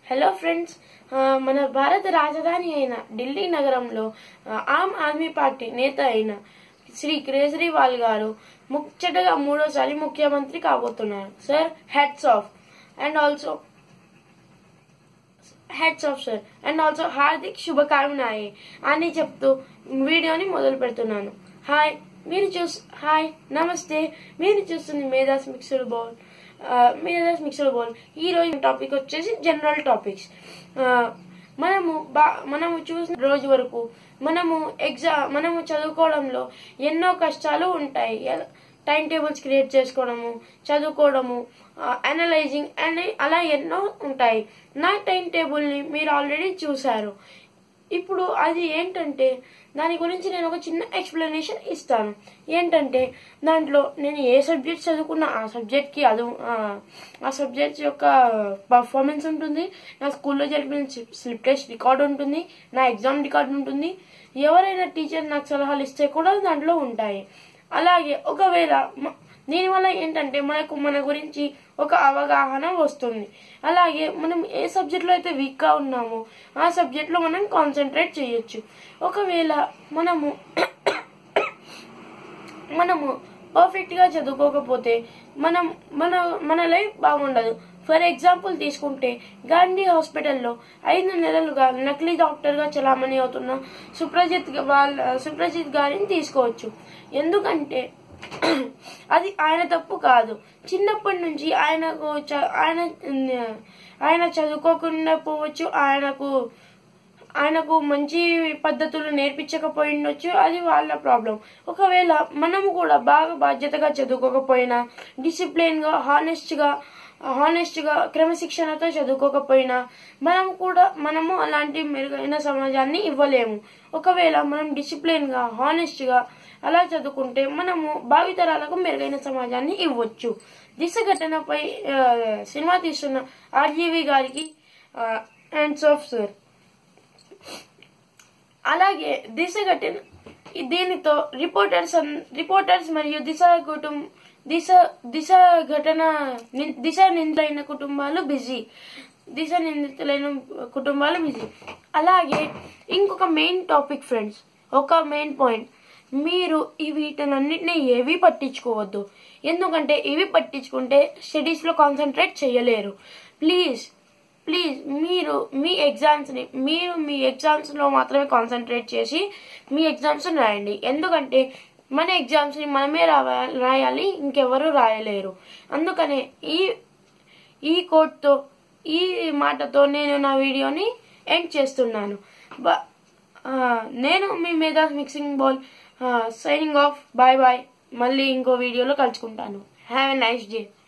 hello friends ఆ, మన భారత రాజధాని అయిన ఢిల్లీ నగరంలో ఆ, ఆమ్ ఆద్మీ పార్టీ నేత అయిన శ్రీ కేజ్రీవాల్ గారు ముచ్చటగా మూడోసారి ముఖ్యమంత్రి కాబోతున్నారు sir hats off and also hats off sir and also హార్దిక్ శుభకామనాయి అని చెప్తూ వీడియోని మొదలు పెడుతున్నాను హాయ్ మీరు చూస్ హాయ్ నమస్తే మీరు చూస్తుంది Medha's mixed bowl Medha's mixed bowl ఈ రోజు టాపిక్ వచ్చేసి జనరల్ టాపిక్స్ మనము బా మనము చూసిన రోజు వరకు మనము ఎగ్జామ్ మనము చదువుకోవడంలో ఎన్నో కష్టాలు ఉంటాయి టైం టేబుల్స్ క్రియేట్ చేసుకోవడము చదువుకోవడము అనలైజింగ్ అండ్ అలా ఎన్నో ఉంటాయి నా టైం టేబుల్ని మీరు ఆల్రెడీ చూశారు ఇప్పుడు అది ఏంటంటే దాని గురించి నేను ఒక చిన్న ఎక్స్ప్లెనేషన్ ఇస్తాను ఏంటంటే దాంట్లో నేను ఏ సబ్జెక్ట్ చదువుకున్నా ఆ సబ్జెక్ట్కి అది ఆ, ఆ సబ్జెక్ట్ యొక్క పర్ఫార్మెన్స్ ఉంటుంది నా స్కూల్లో జరిపిన స్లిప్ టెస్ట్ రికార్డ్ ఉంటుంది నా ఎగ్జామ్ రికార్డ్ ఉంటుంది ఎవరైనా టీచర్ నాకు సలహాలు ఇస్తే కూడా దాంట్లో ఉంటాయి అలాగే ఒకవేళ మ- దీనివల్ల ఏంటంటే మనకు మన గురించి ఒక అవగాహన వస్తుంది అలాగే మనం ఏ సబ్జెక్ట్లో అయితే వీక్గా ఉన్నామో ఆ సబ్జెక్ట్లో మనం కాన్సన్ట్రేట్ చేయొచ్చు ఒకవేళ మనము మనము పర్ఫెక్ట్ గా చదువుకోకపోతే మనం మన మన లైఫ్ బాగుండదు ఫర్ ఎగ్జాంపుల్ తీసుకుంటే గాంధీ హాస్పిటల్లో ఐదు నెలలుగా నకిలీ డాక్టర్ గా చలామణి అవుతున్న సుప్రజిత్ గా- వాళ్ళ సుప్రజిత్ గారిని తీసుకోవచ్చు ఎందుకంటే అది ఆయన తప్పు కాదు చిన్నప్పటి నుంచి ఆయనకు చ- ఆయన ఆయన చదువుకోకుండా పోవచ్చు ఆయనకు ఆయనకు మంచి పద్ధతులు నేర్పించకపోయిండొచ్చు అది వాళ్ళ ప్రాబ్లం ఒకవేళ మనము కూడా బాగా బాధ్యతగా చదువుకోకపోయినా డిసిప్లిన్ గా హానెస్ట్ గా హానెస్ట్ గా క్రమశిక్షణతో చదువుకోకపోయినా మనం కూడా మనము అలాంటి మెరుగైన సమాజాన్ని ఇవ్వలేము ఒకవేళ మనం డిసిప్లిన్ గా హానెస్ట్ గా అలా చదువుకుంటే మనము భావితరాలకు మెరుగైన సమాజాన్ని ఇవ్వచ్చు దిశ ఘటనపై ఆ, సినిమా తీస్తున్న ఆర్జీవి గారికి హ్యాండ్స్ ఆఫ్ సార్ అలాగే దిశ ఘటన దీనితో రిపోర్టర్స్ అన్- రిపోర్టర్స్ మరియు దిశ కుటుంబ దిశ దిశ ఘటన ని- దిశ నిందితులైన కుటుంబాలు బిజీ దిశ నిందితులైన కుటుంబాలు బిజీ అలాగే ఇంకొక మెయిన్ టాపిక్ ఫ్రెండ్స్ ఒక మెయిన్ పాయింట్ మీరు ఈ వీటినన్నిటిని ఏవి పట్టించుకోవద్దు ఎందుకంటే ఇవి పట్టించుకుంటే స్టడీస్ లో కాన్సన్ట్రేట్ చేయలేరు ప్లీజ్ ప్లీజ్ మీరు మీ ఎగ్జామ్స్ ని మీరు మీ ఎగ్జామ్స్ లో మాత్రమే కాన్సన్ట్రేట్ చేసి మీ ఎగ్జామ్స్ రాయండి ఎందుకంటే మన ఎగ్జామ్స్ ని మనమే రావ- రాయాలి ఇంకెవరు రాయలేరు అందుకనే ఈ ఈ కోడ్తో ఈ మాటతో నేను నా వీడియోని ఎండ్ చేస్తున్నాను బ- ఆ, నేను మీ మీద mixing bowl signing off bye bye మళ్ళీ ఇంకో వీడియోలో కలుసుకుంటాను హ్యావ్ ఎ నైస్ డే